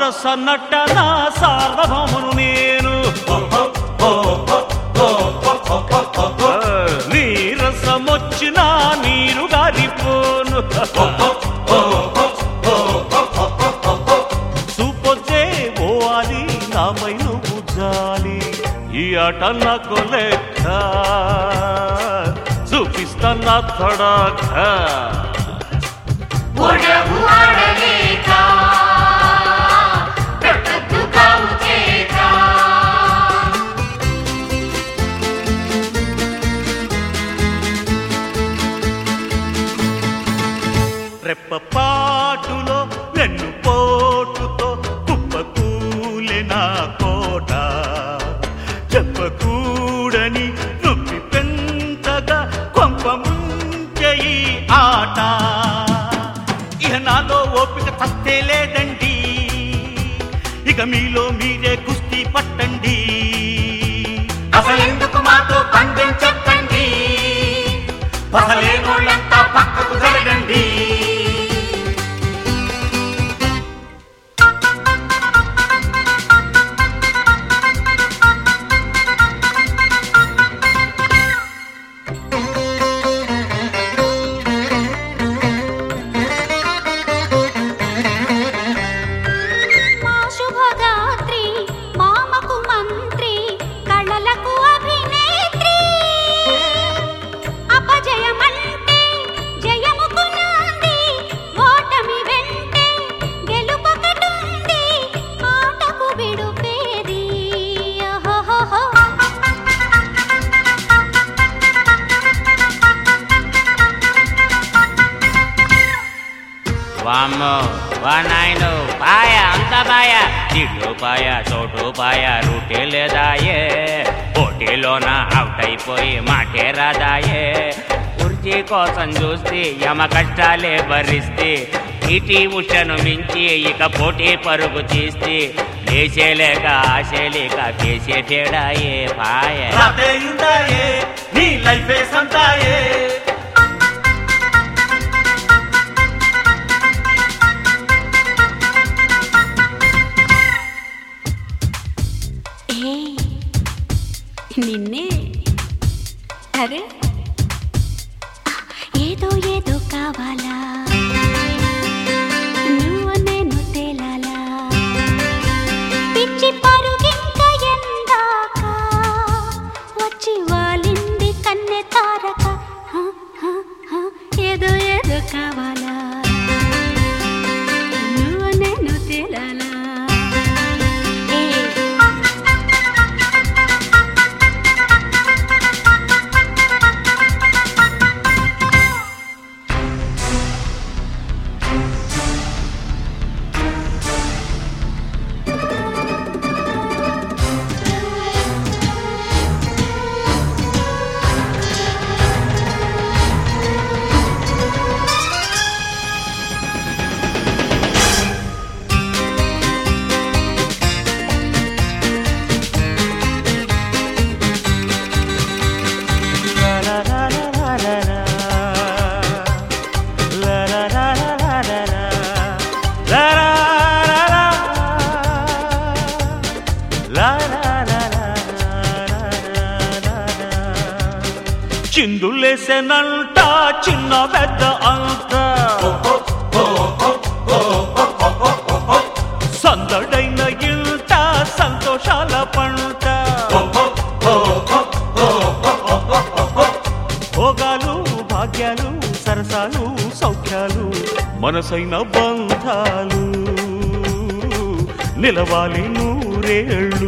సరస నట్టన సార్వభౌమును నేను నీరసమొచ్చిన నీరు గారిపోను చూపొచ్చే పోవాలి నాపై నువ్వు జాలి ఈ ఆట నాకు లెక్క చూపిస్తానా తడాక ఒడవు ఆడలేక పెట్టద్దు కావు చేత రెప్పపాటులో వెన్ను పోటుతో కుప్పకూలే నా కోట చెప్పకూడని నొప్పి పెంచగా కొంప ముంచె ఈ ఆట ఇక నాలో ఓపిక తస్తే లేదండి ఇక మీలో మీరే కుస్తీ పట్టండి అసలెందుకు మాతో పందెం చెప్పండి పసలేనోళ్ళంతా పక్కకు జరగండి మా శుభగాత్రి మామకు మంత్రి కళలకు అభినేత్రి అపజయమంటే జయముకు నాంది ఓటమి వెంటే గెలుపొకటుంది ఆటకు విడుపేది ఓహోహోహో. వామ్మో వా నాయను పాయ అంత పాయ ఇడ్లు పాయ చోటు పాయ రూటే లేదాయే పోటీలోన అవుట్ అయిపోయి మాటే రాదాయే కుర్చీ కోసం చూస్తే యమ కష్టాలే భరిస్తే ఇటీ ఉషను మించి ఇక పోటీ పరుగు తీస్తే లేచేలేక ఆశలేక కేసే తేడాయే పాయ రాతేయుందాయే నీ లైఫే సంతాయే ఏ నిన్నే అరే ఏదో ఏదో కావాలా నువ్వు నేను తేలాలా పిచ్చి పరుగింక ఎందాక వచ్చి వాలింది కన్నె తారక హ, హ, హ, ఏదో ఏదో కావాలా నువ్వు నేను తేలాలా ఏ చిందులేసెనంట చిన్న పెద్ద అంత సందడైన ఇంట సంతోషాల పంట భోగాలు భాగ్యాలు సరసాలు సౌఖ్యాలు మనసైన బంధాలు నిలవాలి నూరేళ్ళు